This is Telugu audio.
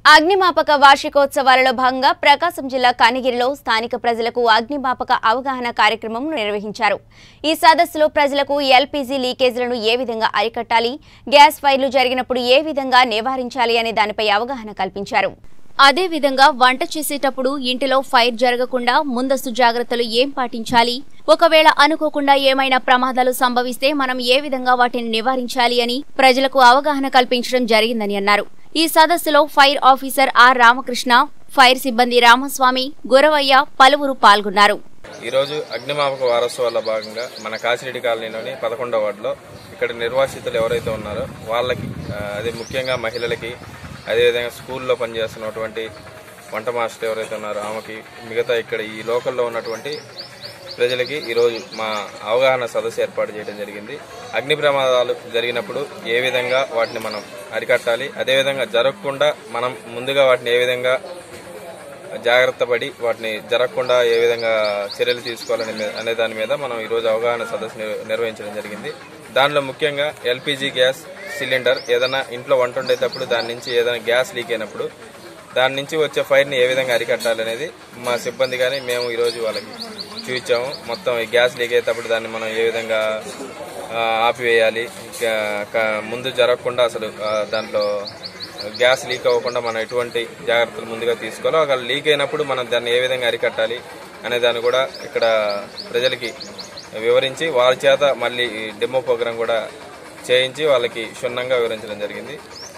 అగ్నిమాపక వార్షికోత్సవాలలో భాగంగా ప్రకాశం జిల్లా కనిగిరిలో స్థానిక ప్రజలకు అగ్నిమాపక అవగాహన కార్యక్రమం నిర్వహించారు ఈ సదస్సులో ప్రజలకు ఎల్పీజీ లీకేజీలను ఏ విధంగా అరికట్టాలి గ్యాస్ ఫైర్లు జరిగినప్పుడు ఏ విధంగా నివారించాలి అనే దానిపై అవగాహన కల్పించారు అదేవిధంగా వంట చేసేటప్పుడు ఇంటిలో ఫైర్ జరగకుండా ముందస్తు జాగ్రత్తలు ఏం పాటించాలి ఒకవేళ అనుకోకుండా ఏమైనా ప్రమాదాలు సంభవిస్తే మనం ఏ విధంగా వాటిని నివారించాలి అని ప్రజలకు అవగాహన కల్పించడం జరిగిందని అన్నారు ఈ సదస్సులో fire officer R Ramakrishna fire సిబ్బంది రామస్వామి గురవయ్య పలువురు పాల్గొన్నారు ఈరోజు అగ్నిమాపక వారోత్సవాల్లో భాగంగా మన కాసిరెడ్డి కాలనీలోని పదకొండవ వార్డులో ఇక్కడ నిర్వాసితులు ఎవరైతే ఉన్నారో వాళ్ళకి ఆ, అదే ముఖ్యంగా మహిళలకి అదేవిధంగా స్కూల్లో పనిచేస్తున్నటువంటి వంట మాస్టర్ ఎవరైతే ఉన్నారో ఆమెకి మిగతా ఇక్కడ ఈ లోకల్లో ఉన్నటువంటి ప్రజలకి ఈరోజు మా అవగాహన సదస్సు ఏర్పాటు చేయడం జరిగింది అగ్ని ప్రమాదాలు జరిగినప్పుడు ఏ విధంగా వాటిని మనం అరికట్టాలి అదేవిధంగా జరగకుండా మనం ముందుగా వాటిని ఏ విధంగా జాగ్రత్త పడి వాటిని జరగకుండా ఏ విధంగా చర్యలు తీసుకోవాలనే మీ- అనే దాని మీద మనం ఈరోజు అవగాహన సదస్సు నిర్- నిర్వహించడం జరిగింది దానిలో ముఖ్యంగా ఎల్పిజి గ్యాస్ సిలిండర్ ఏదైనా ఇంట్లో వంట వండేటప్పుడు దాని నుంచి ఏదైనా గ్యాస్ లీక్ అయినప్పుడు దాని నుంచి వచ్చే ఫైర్ని ఏ విధంగా అరికట్టాలనేది మా సిబ్బంది కానీ మేము ఈరోజు వాళ్ళకి చూపించాము మొత్తం ఈ గ్యాస్ లీక్ అయ్యేటప్పుడు దాన్ని మనం ఏ విధంగా ఆ, ఆపివేయాలి ఇంకా క- ముందు జరగకుండా అసలు ఆ, దాంట్లో గ్యాస్ లీక్ అవ్వకుండా మనం ఎటువంటి జాగ్రత్తలు ముందుగా తీసుకోవాలో ఒకవేళ లీక్ అయినప్పుడు మనం దాన్ని ఏ విధంగా అరికట్టాలి అనే దాన్ని కూడా ఇక్కడ ప్రజలకి వివరించి వారి చేత మళ్ళీ ఈ డెమో ప్రోగ్రాం కూడా చేయించి వాళ్ళకి క్షుణ్ణంగా వివరించడం జరిగింది